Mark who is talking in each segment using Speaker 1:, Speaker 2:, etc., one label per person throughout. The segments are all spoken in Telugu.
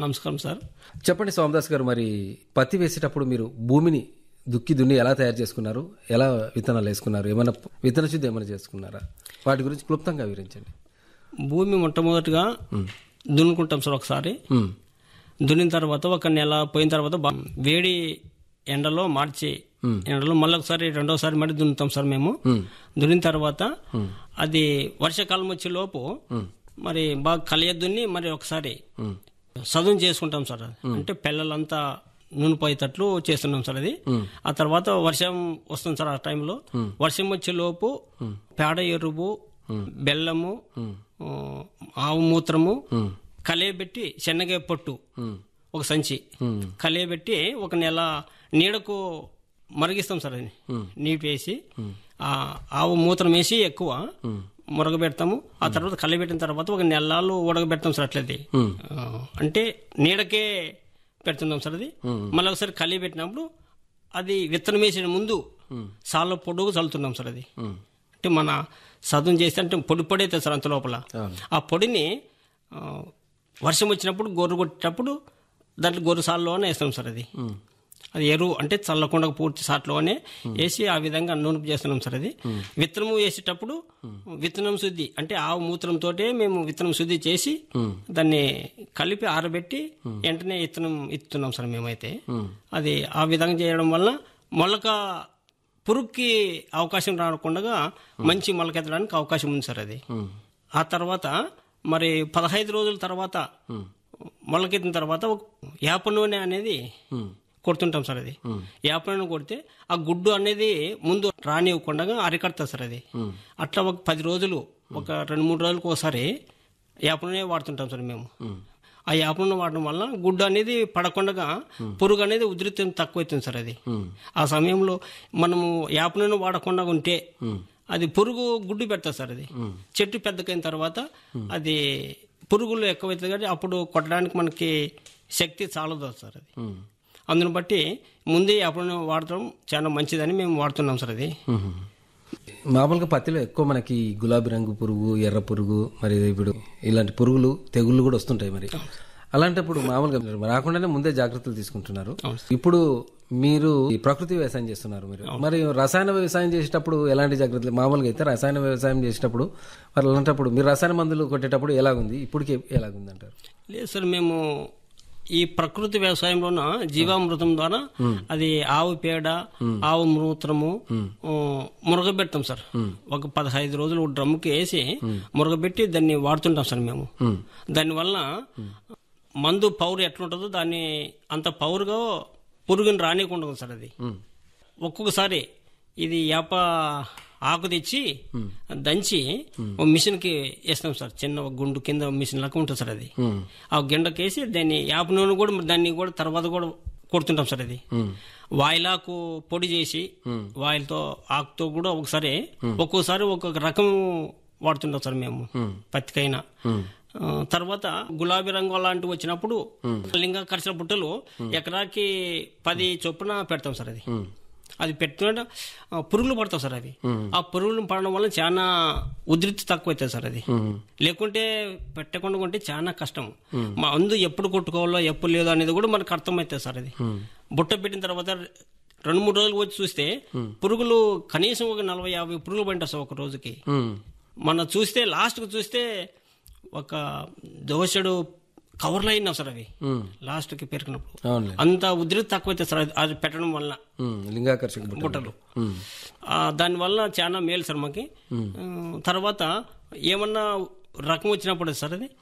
Speaker 1: నమస్కారం సార్
Speaker 2: చెప్పండి సోమదాస్ గారు మరి పత్తి వేసేటప్పుడు మీరు భూమిని దుక్కి దున్ని ఎలా తయారు చేసుకున్నారు ఎలా విత్తనాలు వేసుకున్నారు ఏమైనా విత్తన శుద్ధి ఏమైనా చేసుకున్నారా వాటి గురించి క్లుప్తంగా వివరించండి
Speaker 1: భూమి మొట్టమొదటిగా దున్నుకుంటాం సార్ ఒకసారి
Speaker 2: ఉమ్,
Speaker 1: దున్నిన తర్వాత ఒక నెల పోయిన తర్వాత బా- వేడి ఎండలో మార్చి ఎండలో మళ్ళీ ఒకసారి రెండోసారి మళ్ళీ దున్నుతాం సార్ మేము దున్నిన తర్వాత అది వర్షాకాలం వచ్చే లోపు మరి బాగా కలియ దున్ని మరి ఒకసారి సదును చేసుకుంటాం సార్ అది. అంటే పిల్లలంతా నూనెపోయేటట్లు చేస్తున్నాం సార్ అది ఆ తర్వాత వర్షం వస్తుంది సార్ ఆ టైంలో వర్షం వచ్చే లోపు పేడ ఎరువు బెల్లము ఆ, ఆవు మూత్రము కలియబెట్టి శనగ పొట్టు ఒక సంచి కలియబెట్టి ఒక నెల నీడకు మరిగిస్తాం సార్ అది నీటి వేసి ఆ ఆవు మూత్రం వేసి ఎక్కువ మురగబెడతాము ఆ తర్వాత కలియబెట్టిన తర్వాత ఒక నెలలు ఉడకబెడతాం సార్ అట్లది ఆ, అంటే నీడకే పెడుతున్నాం సార్ అది మళ్ళీ ఒకసారి కలియబెట్టినప్పుడు అది విత్తనం వేసిన ముందు సాల పొడుగు చల్లుతున్నాం సార్ అది అంటే మన సదును చేస్తే అంటే పొడి పొడి అవుతుంది సార్ అంత లోపల ఆ పొడిని ఆ, వర్షం వచ్చినప్పుడు గొర్రు కొట్టేటప్పుడు దాంట్లో గొర్రు సాల్లోనే వేస్తాం సార్ అది అది ఎరువు అంటే చల్లకుండా పూర్తి సాట్లోనే వేసి ఆ విధంగా నూనె చేస్తున్నాం సార్ అది విత్తనం వేసేటప్పుడు విత్తనం శుద్ధి అంటే ఆవు మూత్రంతో మేము విత్తనం శుద్ధి చేసి దాన్ని కలిపి ఆరబెట్టి వెంటనే విత్తనం ఇస్తున్నాం సార్ మేమైతే అది ఆ విధంగా చేయడం వల్ల మొలక పురుగుకి అవకాశం రాకుండా మంచి మొలకెత్తడానికి అవకాశం ఉంది సార్ అది ఆ తర్వాత మరి పదహైదు రోజుల తర్వాత మొలకెత్తిన తర్వాత ఒక యాప నూనె అనేది కొడుతుంటాం సార్ అది యాప నూనె కొడితే ఆ గుడ్డు అనేది ముందు రానివ్వకుండా అరికడతా సార్ అది అట్లా ఒక పది రోజులు ఒక రెండు మూడు రోజులకు ఒకసారి యాప నూనె వాడుతుంటాం సార్ మేము ఆ యాప నూనె వాడడం వల్ల గుడ్డు అనేది పడకుండా పురుగు అనేది ఉధృతం తక్కువ అవుతుంది సార్ అది ఆ సమయంలో మనము యాప నూనె వాడకుండా ఉంటే అది పురుగు గుడ్డు పెడతా సార్ అది చెట్టు పెద్దకైన తర్వాత అది పురుగులు ఎక్కువైతుంది కాబట్టి అప్పుడు కొట్టడానికి మనకి శక్తి చాలదు సార్ అది అందుని బట్టి ముందే యాప నూనె వాడటం చాలా మంచిదని మేము వాడుతున్నాం సార్ అది
Speaker 2: మామూలుగా పత్తిలో ఎక్కువ మనకి గులాబీ రంగు పురుగు ఎర్ర పురుగు మరి ఇప్పుడు ఇలాంటి పురుగులు తెగుళ్ళు కూడా వస్తుంటాయి మరి అలాంటప్పుడు మామూలుగా మీరు రాకుండానే ముందే జాగ్రత్తలు తీసుకుంటున్నారు ఇప్పుడు మీరు ఈ ప్రకృతి వ్యవసాయం చేస్తున్నారు మీరు మరి రసాయన వ్యవసాయం చేసేటప్పుడు ఎలాంటి జాగ్రత్తలు మామూలుగా అయితే రసాయన వ్యవసాయం చేసేటప్పుడు మరి అలాంటప్పుడు మీరు రసాయన మందులు కొట్టేటప్పుడు ఎలాగుంది ఇప్పటికి ఎలాగుంది అంటారు
Speaker 1: లేదు సార్ మేము ఈ ప్రకృతి వ్యవసాయంలోన జీవామృతం ద్వారా అది ఆవు పేడ ఆవు మూత్రము ఆ, మురగబెడతాం సార్ ఒక పదహైదు రోజులు ఒక డ్రమ్ముకి వేసి మురగబెట్టి దాన్ని వాడుతుంటాం సార్ మేము దానివల్ల మందు పౌరు ఎట్లుంటుందో దాన్ని అంత పౌరుగా పురుగుని రానియకుండా ఉంది సార్ అది ఒక్కొక్కసారి ఇది యాప ఆకు తెచ్చి దంచి ఓ మిషన్ కి వేస్తాం సార్ చిన్న ఒక గుండు కింద మిషన్ లాగా ఉంటుంది సార్ అది ఆ గిండకేసి దాన్ని యాప నూనె కూడా దాన్ని కూడా తర్వాత కూడా కొడుతుంటాం సార్ అది వాయిలాకు పొడి చేసి వాయిల్తో ఆకుతో కూడా ఒకసారి ఒక్కోసారి ఒక్కొక్క రకం వాడుతుంటాం సార్ మేము పత్తికైనా ఆ, తర్వాత గులాబీ రంగు అలాంటివి వచ్చినప్పుడు లింగ కరిచిన బుట్టలు ఎకరాకి పది చొప్పున పెడతాం సార్ అది అది పెట్టుకుంటే ఆ, పురుగులు పడతాం సార్ అవి ఆ పురుగులు పడడం వల్ల చాలా ఉధృతి తక్కువ అవుతుంది సార్ అది లేకుంటే పెట్టకుండా ఉంటే చాలా కష్టం మా అందు ఎప్పుడు కొట్టుకోవాలో ఎప్పుడు లేదో అనేది కూడా మనకు అర్థమవుతుంది సార్ అది బుట్ట పెట్టిన తర్వాత రెండు మూడు రోజులు వచ్చి చూస్తే పురుగులు కనీసం ఒక నలభై యాభై పురుగులు పడింటాయి సార్ ఒక రోజుకి మనం చూస్తే లాస్ట్కి చూస్తే ఒక దోషడు కవర్లో అయినా సార్ అవి లాస్ట్కి పెరిగినప్పుడు
Speaker 2: అవునులే
Speaker 1: అంత ఉధృతి తక్కువైతే సార్ అది- అది పెట్టడం వల్ల
Speaker 2: ఉమ్, లింగాకర్షక బుట్ట.
Speaker 1: బుట్టలు ఆ, దానివల్ల చాలా మేలు సార్ మాకి ఆ, తర్వాత ఏమన్నా రకం వచ్చినప్పుడు సార్ అది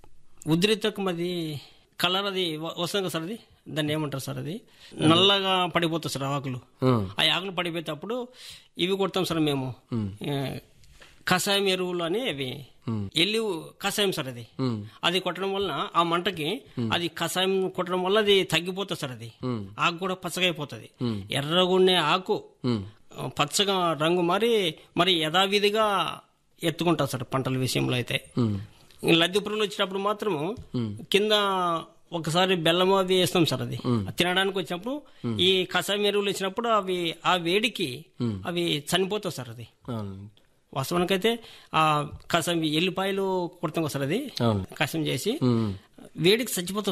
Speaker 1: ఉధృతకం అది కలర్ అది వ- వస్తుంది కదా సార్ అది దాన్ని ఏమంటారు సార్ అది నల్లగా పడిపోతుంది సార్ ఆకులు
Speaker 2: ఉమ్,
Speaker 1: ఆ ఆకులు పడిపోయేటప్పుడు ఇవి కొడతాం సార్ మేము ఏ, కషాయం ఎరువులు అని అవి ఎల్లి కషాయం సార్ అది అది కొట్టడం వల్ల ఆ మంటకి అది కషాయం కొట్టడం వల్ల అది తగ్గిపోతుంది సార్ అది ఆకు కూడా పచ్చగా అయిపోతుంది ఎర్రగుండే ఆకు ఆ, పచ్చగా రంగు మారి మరి యథావిధిగా ఎత్తుకుంటారు సార్ పంటల విషయంలో అయితే ఈ లద్దె పురుగులు వచ్చినప్పుడు మాత్రము కింద ఒకసారి బెల్లం అవి వేస్తాం సార్ అది తినడానికి వచ్చినప్పుడు ఈ కషాయం ఎరువులు వచ్చినప్పుడు అవి ఆ వేడికి అవి చనిపోతాయి సార్ అది
Speaker 2: అవును
Speaker 1: వాస్తవానికైతే ఆ కషాయం ఎల్లిపాయలు కొడతాం కదా సార్ అది
Speaker 2: అవును
Speaker 1: కషాయం చేసి
Speaker 2: ఉమ్.
Speaker 1: వేడికి చచ్చిపోతాం